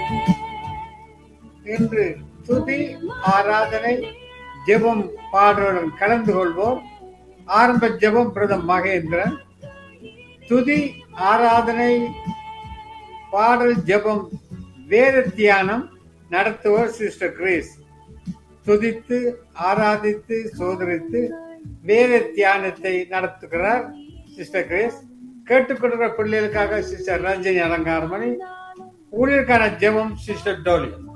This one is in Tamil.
இன்று துதி ஆராதனை ஜெபம் பாடலுடன் கலந்து கொள்வோம் ஆரம்ப ஜெபம் பிரதம் மகேந்திரன் துதி ஆராதனை பாடல் ஜெபம் வேத தியானம் நடத்துவோர் சிஸ்டர் கிரேஸ் துதித்து ஆராதித்து சோதரித்து வேத தியானத்தை நடத்துகிறார் சிஸ்டர் கிரேஸ் கேட்டுக்கொண்டிருக்கிற பிள்ளைகளுக்காக சிஸ்டர் ரஞ்சனி அலங்காரமணி ஊழியருக்கான ஜெபம் சிஸ்டர் டோலி